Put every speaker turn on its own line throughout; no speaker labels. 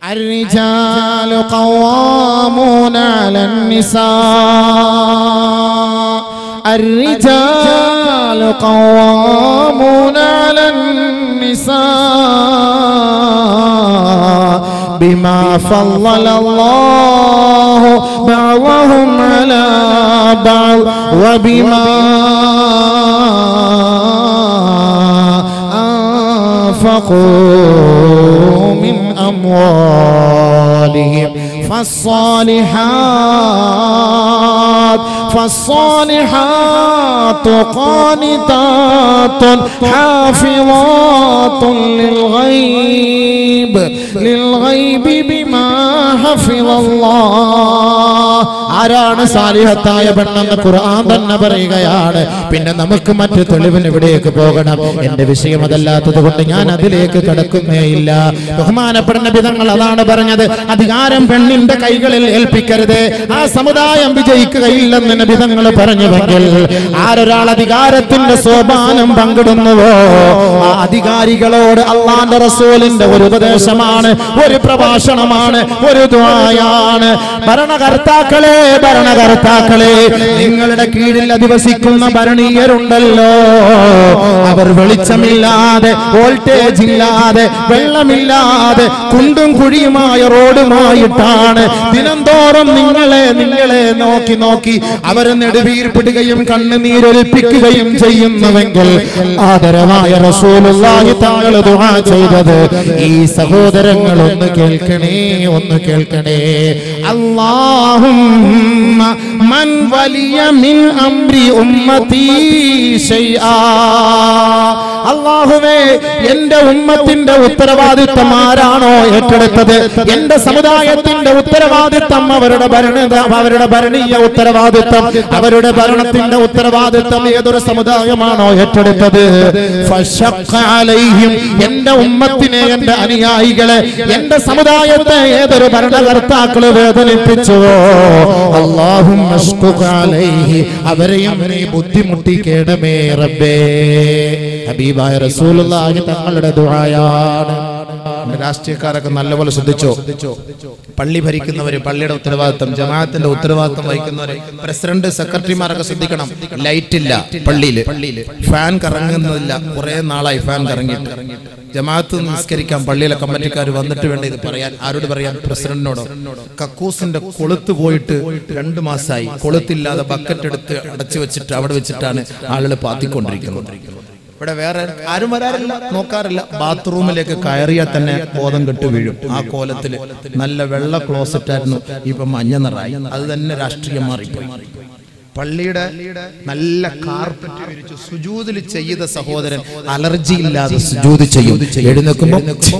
الرجال قوامون على النساء الرجال قوامون على النساء بما فضل الله بعضهم على بعض وبما أنفقوا من أموالهم فالصالحات فالصالحات قانتات حافظات للغيب للغيب بما حفظ الله ആരാണ് സാലിഹത്തായ പെണ്ണെന്ന് ഖുർആൻ തന്നെ പറയുകയാണ് പിന്നെ നമുക്ക് മറ്റു തെളിവിന് ഇവിടേക്ക് പോകണം എന്റെ വിഷയം അതല്ലാത്തത് കൊണ്ട് ഞാൻ അതിലേക്ക് കടക്കുന്നേയില്ല ബഹുമാനപ്പെടുന്ന വിധങ്ങൾ അതാണ് പറഞ്ഞത് അധികാരം പെണ്ണിന്റെ കൈകളിൽ ഏൽപ്പിക്കരുത് ആ സമുദായം വിജയിക്കുകയില്ലെന്ന് നബിതങ്ങൾ പറഞ്ഞുവെങ്കിൽ ആരൊരാൾ അധികാരത്തിന്റെ സോപാനം പങ്കിടുന്നുവോ ആ അധികാരികളോട് അള്ളാന്റെ റസൂലിന്റെ ഒരു ഉപദേശമാണ് ഒരു പ്രഭാഷണമാണ് ഒരു ദ്വായാണ് ഭരണകർത്താക്കളെ ഭരണകർത്താക്കളെ നിങ്ങളുടെ കീഴിൽ അധിവസിക്കുന്ന ഭരണീയരുണ്ടല്ലോ അവർ വെളിച്ചമില്ലാതെ വോൾട്ടേജ് ഇല്ലാതെ വെള്ളമില്ലാതെ കുണ്ടും കുഴിയുമായ റോഡുമായിട്ടാണ് ദിനംതോറും നിങ്ങളെ നിങ്ങളെ നോക്കി നോക്കി അവർ നെടുവീർപ്പിടുകയും കണ്ണുനീരൊലിപ്പിക്കുകയും ചെയ്യുന്നുവെങ്കിൽ ആദരവായ റസൂലുള്ളാഹി തങ്ങൾ ദുആ ചെയ്തത് ഈ സഹോദരങ്ങൾ ഒന്ന് കേൾക്കണേ ഒന്ന് കേൾക്കണേ അല്ലാഹുമ്മ മൻ വലിയ മിൻ അംരി ഉമ്മത്തി ശൈആ അള്ളാഹുവേ എന്റെ ഉമ്മത്തിന്റെ ഉത്തരവാദിത്തം ആരാണോ ഏറ്റെടുത്തത് എന്റെ സമുദായത്തിന്റെ ഉത്തരവാദിത്തം അവരുടെ ഭരണ അവരുടെ ഭരണീയ ഉത്തരവാദിത്തം അവരുടെ ഭരണത്തിന്റെ ഉത്തരവാദിത്തം ഏതൊരു സമുദായമാണോ ഏറ്റെടുത്തത് ഫശഖ അലൈഹിം എന്റെ ഉമ്മത്തിനെ എന്റെ അനുയായികളെ എന്റെ സമുദായത്തെ ഏതൊരു ഭരണകർത്താക്കള് വേദനിപ്പിച്ചുവോ അള്ളാഹും അവരെയും നീ ബുദ്ധിമുട്ടിക്കേണമേ റബ്ബേ ഹബീബായ റസൂലുള്ളാഹി തങ്ങളുടെ ദുആയാണ് രാഷ്ട്രീയക്കാരൊക്കെ നല്ലപോലെ ശ്രദ്ധിച്ചോ പള്ളി ഭരിക്കുന്നവര് പള്ളിയുടെ ഉത്തരവാദിത്തം ജമാഅത്തിന്റെ ഉത്തരവാദിത്തം വഹിക്കുന്നവര് പ്രസിഡന്റ് സെക്രട്ടറിമാരൊക്കെ ശ്രദ്ധിക്കണം ലൈറ്റ് ഇല്ല പള്ളിയിൽ ഫാൻ കറങ്ങുന്നില്ല കുറെ നാളായി ഫാൻ കറങ്ങിയിട്ട് ജമാഅത്ത് നിസ്കരിക്കാൻ പള്ളിയിലെ കമ്മിറ്റിക്കാർ വന്നിട്ട് വേണ്ട ഇത് പറയാൻ ആരോട് പറയാൻ പ്രസിഡന്റിനോടോ കക്കൂസിന്റെ കൊളുത്ത് പോയിട്ട് രണ്ടു മാസമായി കൊളുത്തില്ലാതെ ബക്കറ്റ് എടുത്ത് അടച്ചു വെച്ചിട്ട് അവിടെ വെച്ചിട്ടാണ് ആളുകൾ പാത്തിക്കൊണ്ടിരിക്കുന്നത് ഇവിടെ വേറെ ആരും വരാറില്ല നോക്കാറില്ല ബാത്റൂമിലേക്ക് കയറിയാൽ തന്നെ ബോധം കെട്ട് വീഴും ആ കോലത്തില് നല്ല വെള്ള ക്ലോസറ്റ് ആയിരുന്നു ഇപ്പൊ മഞ്ഞ നിറായി അത് തന്നെ രാഷ്ട്രീയം മാറിപ്പോയി പള്ളിയുടെ നല്ല കാർപ്പറ്റ് വിരിച്ചു സുജൂതിൽ ചെയ്ത സഹോദരൻ അലർജി ഇല്ലാതെ സുജൂത് ചെയ്യും എഴുന്നേക്കുമ്പോ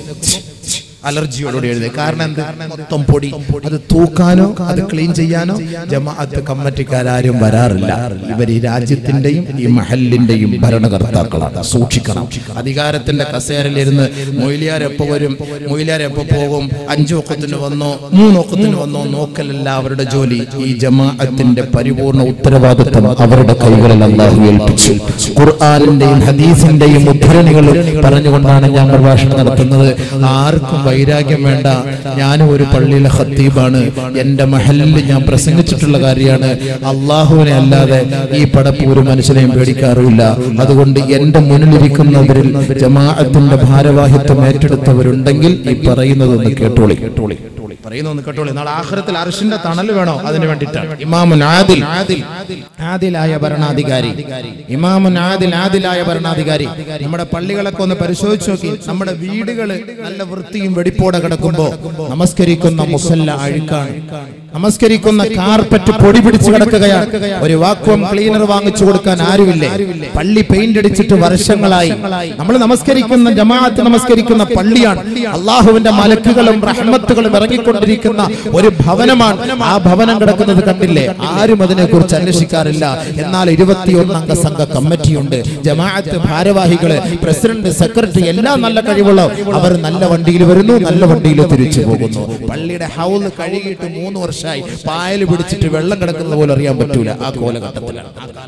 അലർജിയോടുകൂടി എഴുതി കാരണം എന്ത് മൊത്തം പൊടി അത് തൂക്കാനോ അത് ക്ലീൻ ചെയ്യാനോ ജമാഅത്ത് കമ്മിറ്റിക്കാരും വരാറില്ല ഇവർ ഈ രാജ്യത്തിന്റെയും ഈ മഹലിന്റെയും ഭരണകർത്താക്കളാണ് സൂക്ഷിക്കണം അധികാരത്തിന്റെ കസേരയിലിരുന്ന് മൊയിലിയാർ എപ്പോ വരും മൊയിലിയാർ എപ്പോ പോകും അഞ്ചു ഒക്കത്തിന് വന്നോ മൂന്ന് ഒക്കത്തിന് വന്നോ നോക്കലല്ല അവരുടെ ജോലി ഈ ജമാഅത്തിന്റെ പരിപൂർണ ഉത്തരവാദിത്വം അവരുടെ കൈകളിൽ അള്ളാഹു ഏൽപ്പിച്ചു ഖുർആാനിന്റെയും ഹദീസിന്റെയും ഉദ്ധരണികൾ പറഞ്ഞുകൊണ്ടാണ് ഞാൻ പ്രഭാഷണം നടത്തുന്നത് ആർക്കും വൈരാഗ്യം വേണ്ട ഞാനും ഒരു പള്ളിയിലെ ഖത്തീബാണ് എന്റെ മഹലിൽ ഞാൻ പ്രസംഗിച്ചിട്ടുള്ള കാര്യമാണ് അള്ളാഹുവിനെ അല്ലാതെ ഈ പടപ്പ് ഒരു മനുഷ്യനെയും പേടിക്കാറുമില്ല അതുകൊണ്ട് എന്റെ മുന്നിലിരിക്കുന്നവരിൽ ജമാഅത്തിന്റെ ഭാരവാഹിത്വം ഏറ്റെടുത്തവരുണ്ടെങ്കിൽ ഈ പറയുന്നതൊന്ന് കേട്ടോളി കേട്ടോളി പറയുന്നൊന്ന് കേട്ടോളി നാളെ ആഖിറത്തിൽ അർഷിന്റെ തണൽ വേണോ അതിന് വേണ്ടിയിട്ടാണ് ഇമാമുൻ ആദിൽ ആദിലായ ഭരണാധികാരി ഇമാമുൻ ആദിൽ ആദിലായ ഭരണാധികാരി നമ്മുടെ പള്ളികളൊക്കെ ഒന്ന് പരിശോധിച്ച് നോക്കി നമ്മുടെ വീടുകള് നല്ല വൃത്തിയും വെടിപ്പോടെ കിടക്കുമ്പോ നമസ്കരിക്കുന്ന മുസല്ല അഴുക്കാണ് നമസ്കരിക്കുന്ന കാർപ്പറ്റ് പൊടി പിടിച്ച് കിടക്കുകയാണ് ഒരു വാക്വം ക്ലീനർ വാങ്ങിച്ചു കൊടുക്കാൻ ആരുമില്ലേ പള്ളി പെയിന്റ് അടിച്ചിട്ട് വർഷങ്ങളായി നമ്മൾ നമസ്കരിക്കുന്ന ജമാഅത്ത് നമസ്കരിക്കുന്ന പള്ളിയാണ് അള്ളാഹുവിന്റെ മലക്കുകളും റഹ്മത്തുകളും ഇറങ്ങിക്കൊണ്ടിരിക്കുന്ന ഒരു ഭവനമാണ് ആ ഭവനം കിടക്കുന്നത് കണ്ടില്ലേ ആരും അതിനെ കുറിച്ച് അന്വേഷിക്കാറില്ല എന്നാൽ ഇരുപത്തിയൊന്ന് അംഗ സംഘ കമ്മിറ്റിയുണ്ട് ജമാഅത്ത് ഭാരവാഹികള് പ്രസിഡന്റ് സെക്രട്ടറി എല്ലാം നല്ല കഴിവുള്ള അവർ നല്ല വണ്ടിയിൽ വരുന്നു നല്ല വണ്ടിയിൽ തിരിച്ചു പോകുന്നു പള്ളിയുടെ ഹൗല് കഴുകിയിട്ട് മൂന്ന് വർഷമായി പായൽ പിടിച്ചിട്ട് വെള്ളം കിടക്കുന്ന പോലെ അറിയാൻ പറ്റൂല ആ കോലഘട്ടത്തിലാണ്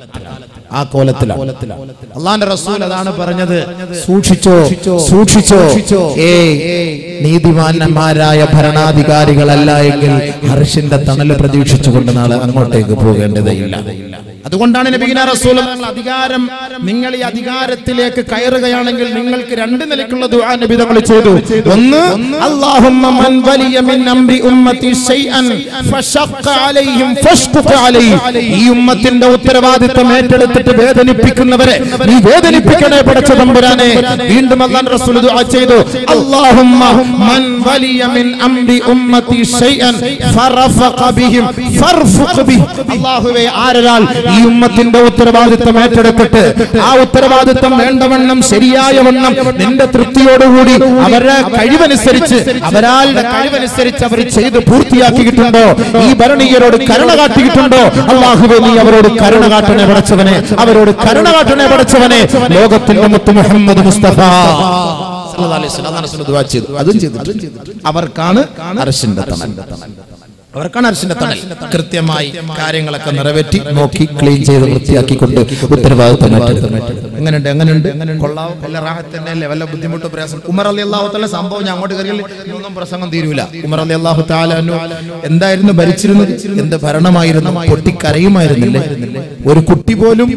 ആ കോലത്തിലാണ് അള്ളാന്റെ റസൂൽ അതാണ് പറഞ്ഞത് സൂക്ഷിച്ചോ സൂക്ഷിച്ചോ ഏ നീതിമാന്മാരായ ഭരണാധികാരികളല്ല എങ്കിൽ ഹർഷിന്റെ തണല് പ്രതീക്ഷിച്ചുകൊണ്ട് നാളെ അങ്ങോട്ടേക്ക് പോകേണ്ടതില്ല അതുകൊണ്ടാണ് നബീന റസൂൽ തങ്ങൾ അധികാരം നിങ്ങൾ ഈ അധികാരത്തിലേക്ക് കയറുകയാണെങ്കിൽ നിങ്ങൾക്ക് രണ്ട് നിലയ്ക്കുള്ള ദുആ നബി തങ്ങൾ ചെയ്തു ഒന്ന് അല്ലാഹുമ്മ മൻ വലിയ മിൻ അംരി ഉമ്മത്തി ശൈഅൻ ഫശഖ അലൈഹിം ഫശ്ഖുഖ അലൈഹി ഈ ഉമ്മത്തിന്റെ ഉത്തരവാദിത്തം ഏറ്റെടുത്തിട്ട് വേദനിപ്പിക്കുന്നവരെ നീ വേദനിപ്പിക്കണേ പടച്ച തമ്പുരാനെ വീണ്ടും അല്ലാഹു റസൂൽ ദുആ ചെയ്തു അല്ലാഹുമ്മ മൻ വലിയ മിൻ അംരി ഉമ്മത്തി ശൈഅൻ ഫറഫഖ ബിഹിം ഫർഫുഖ് ബിഹി അല്ലാഹുവേ ആരൊരാൾ ഈ ഉമ്മത്തിന്റെ ഉത്തരവാദിത്തം ഏറ്റെടുത്തിട്ട് ആ ഉത്തരവാദിത്തം വേണ്ടവണ്ണം ശരിയായ വണ്ണം നിന്റെ തൃപ്തിയോടുകൂടി അവരുടെ കഴിവനുസരിച്ച് അവരാളുടെ കഴിവനുസരിച്ച് അവർ ചെയ്ത് പൂർത്തിയാക്കിയിട്ടുണ്ടോ ഈ ഭരണീയരോട് കരുണ കാട്ടിയിട്ടുണ്ടോ അള്ളാഹുവെ നീ അവരോട് കരുണ കാട്ടണേ പടച്ചവനെ അവരോട് കരുണ കാട്ടണേ പടച്ചവനെ ലോകത്തിന്റെ മുത്ത് മുഹമ്മദ് മുസ്തഫ സല്ലല്ലാഹു അലൈഹി വസല്ലം അതാണ് റസൂൽ ദുആ ചെയ്തു അതും ചെയ്തിട്ടുണ്ട് അവർക്കാണ് അർശിന്റെ തണൽ അവർക്കാണ് അർശിന്റെ തണൽ കൃത്യമായി കാര്യങ്ങളൊക്കെ നിറവേറ്റി നോക്കി ക്ലീൻ ചെയ്ത് വൃത്തിയാക്കിക്കൊണ്ട് ഉത്തരവാദിത്തം ഏറ്റെടുത്തു. എങ്ങനെയുണ്ട് എങ്ങനെയുണ്ട് കൊള്ളാവും വല്ല റാഹത്ത് തന്നെയല്ലേ വല്ല ബുദ്ധിമുട്ടോ പ്രയാസം ഉമർ അലി അള്ളാഹു തല സംഭവം ഞാൻ അങ്ങോട്ട് കയറിയാൽ ഒന്നും പ്രസംഗം തീരൂല ഉമർ അലി അള്ളാഹു താലു എന്തായിരുന്നു ഭരിച്ചിരുന്നത് എന്ത് ഭരണമായിരുന്നു പൊട്ടിക്കരയുമായിരുന്നില്ലേ ഒരു കുട്ടി പോലും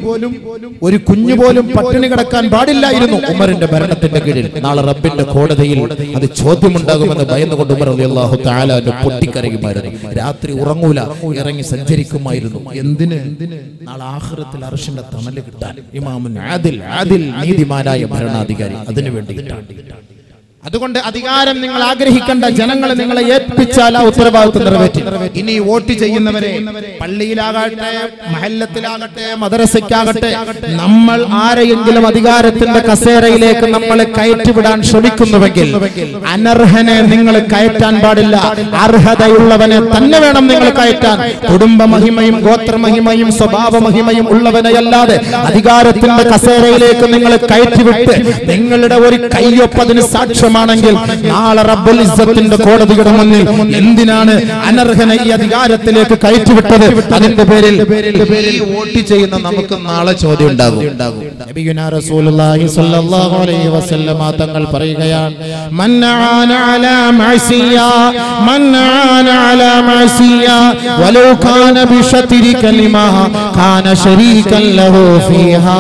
ഒരു കുഞ്ഞു പോലും പട്ടിണി കിടക്കാൻ പാടില്ലായിരുന്നു ഉമറിന്റെ ഭരണത്തിന്റെ കീഴിൽ നാളെ റബ്ബിന്റെ കോടതിയിൽ അത് ചോദ്യമുണ്ടാകുമെന്ന് ഭയന്നുകൊണ്ട് ഉമർ അലി അള്ളാഹു താലാന്റെ പൊട്ടിക്കരയുമായിരുന്നു രാത്രി ഉറങ്ങൂല ഇറങ്ങി സഞ്ചരിക്കുമായിരുന്നു എന്തിന് നാളെ ആഹ്റത്തിൽ അർഷിന്റെ തണല് കിട്ടാൻ ഇമാമുൻ ആദിൽ ആദിൽ നീതിമാനായ ഭരണാധികാരി അതിനു വേണ്ടിയിട്ടാണ് അതുകൊണ്ട് അധികാരം നിങ്ങൾ ആഗ്രഹിക്കേണ്ട ജനങ്ങളെ നിങ്ങളെ ഏൽപ്പിച്ചാൽ ആ ഉത്തരവാദിത്വം നിറവേറ്റി ഇനി വോട്ട് ചെയ്യുന്നവരെ പള്ളിയിലാകട്ടെ മഹല്ലത്തിലാകട്ടെ മദ്രസയ്ക്കാകട്ടെ നമ്മൾ ആരെയെങ്കിലും അധികാരത്തിന്റെ കസേരയിലേക്ക് നമ്മളെ കയറ്റിവിടാൻ ശ്രമിക്കുന്നുവെങ്കിൽ അനർഹനെ നിങ്ങൾ കയറ്റാൻ പാടില്ല അർഹതയുള്ളവനെ തന്നെ വേണം നിങ്ങൾ കയറ്റാൻ കുടുംബ മഹിമയും ഗോത്ര മഹിമയും സ്വഭാവ മഹിമയും ഉള്ളവനെയല്ലാതെ അധികാരത്തിന്റെ കസേരയിലേക്ക് നിങ്ങൾ കയറ്റിവിട്ട് നിങ്ങളുടെ ഒരു കയ്യൊപ്പതിന് സാക്ഷ്യമാണെങ്കിൽ നാളെ റബ്ബുൽ ഇസ്സത്തിന്റെ കോടതിയുടെ മുന്നിൽ എന്തിനാണ് അനർഹനെ ഈ അധികാരത്തിലേക്ക് കയറ്റിവിട്ടത് അതിന്റെ പേരിൽ ഈ വോട്ട് ചെയ്യുന്ന നമുക്ക് നാളെ ചോദ്യം ഉണ്ടാകും നബിയുനാ റസൂലുള്ളാഹി സ്വല്ലല്ലാഹു അലൈഹി വസല്ലമ തങ്ങൾ പറയുകയാണ് മൻ ആന അലാ മഅസിയ മൻ ആന അലാ മഅസിയ വലൗ കാന ബിശത്രി കലിമ കാന ശരീകൻ ലഹു ഫീഹാ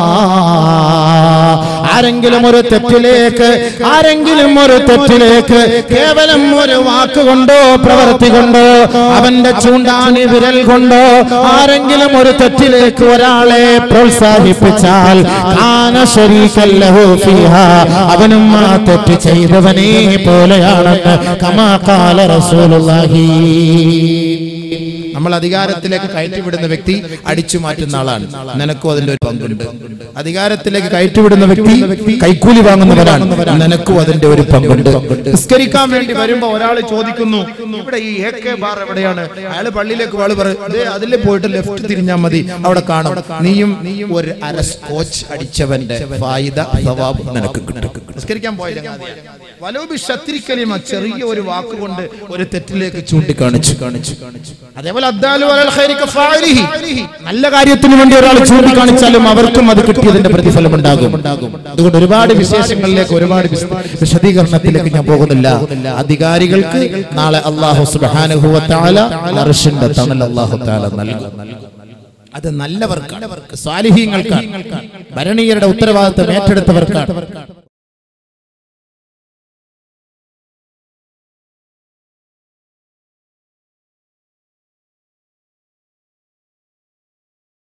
ആരെങ്കിലും ഒരു തെറ്റിലേക്ക് ആരെങ്കിലും ഒരു തെറ്റിലേക്ക് കേവലം ഒരു വാക്കുകൊണ്ടോ പ്രവൃത്തി കൊണ്ടോ അവന്റെ ചൂണ്ടാനി വിരൽ കൊണ്ടോ ആരെങ്കിലും ഒരു തെറ്റിലേക്ക് ഒരാളെ പ്രോത്സാഹിപ്പിച്ചാൽ കാന ശരീകൻ ലഹു ഫീഹാ അവനും ആ തെറ്റ് ചെയ്തവനെ പോലെയാണെന്ന് കമാ കാല റസൂലുള്ളാഹി നമ്മൾ അധികാരത്തിലേക്ക് കയറ്റിവിടുന്ന വ്യക്തി അടിച്ചു മാറ്റുന്ന ആളാണ് നിനക്കും അതിന്റെ ഒരു പങ്കുണ്ട് അധികാരത്തിലേക്ക് കയറ്റിവിടുന്ന വ്യക്തി കൈക്കൂലി വാങ്ങുന്നവരാണ് നിനക്കും അതിന്റെ ഒരു പങ്കുണ്ട് നിസ്കരിക്കാൻ വേണ്ടി വരുമ്പോ ഒരാൾ ചോദിക്കുന്നു ഇവിടെ ഈ എ കെ ബാർ എവിടെയാണ് അയാൾ പള്ളിയിലേക്ക് വാള് പറയും അതിൽ പോയിട്ട് ലെഫ്റ്റ് തിരിഞ്ഞാൽ മതി അവിടെ കാണും നീയും ഒരു അര സ്കോച്ച് അടിച്ചവന്റെ ഫായിദ സവാബ് നിനക്ക് കിട്ടും നിസ്കരിക്കാൻ പോയ വലോബി ശത്രിക്കലിമ ചെറിയ ഒരു വാക്കുകൊണ്ട് ഒരു തെറ്റിലേക്ക് ചൂണ്ടിക്കാണിച്ചു കാണിച്ചു കാണിച്ചു അതേപോലെ അദ്ദാലു അലൽ ഖൈരി കഫാഇലിഹി. നല്ല കാര്യത്തിന് വേണ്ടി ഒരാൾ ചൂണ്ടിക്കാണിച്ചാലും അവർക്കും അത് കിട്ടിയതിന്റെ പ്രതിഫലം ഉണ്ടാകും അതുകൊണ്ട് ഒരുപാട് വിശേഷങ്ങളിലേക്ക് ഒരുപാട് വിശ- വിശദീകരണത്തിലേക്ക് ഞാൻ പോകുന്നില്ല അധികാരികൾക്ക് നാളെ അള്ളാഹു സുബ്ഹാനഹു വ തആല അർശിന്റെ തണൽ അള്ളാഹു തആല നൽകും അത് നല്ലവർക്കാണ് സ്വാലിഹീങ്ങൾക്കാണ് ഭരണീയരുടെ ഉത്തരവാദിത്തം ഏറ്റെടുത്തവർക്കാണ്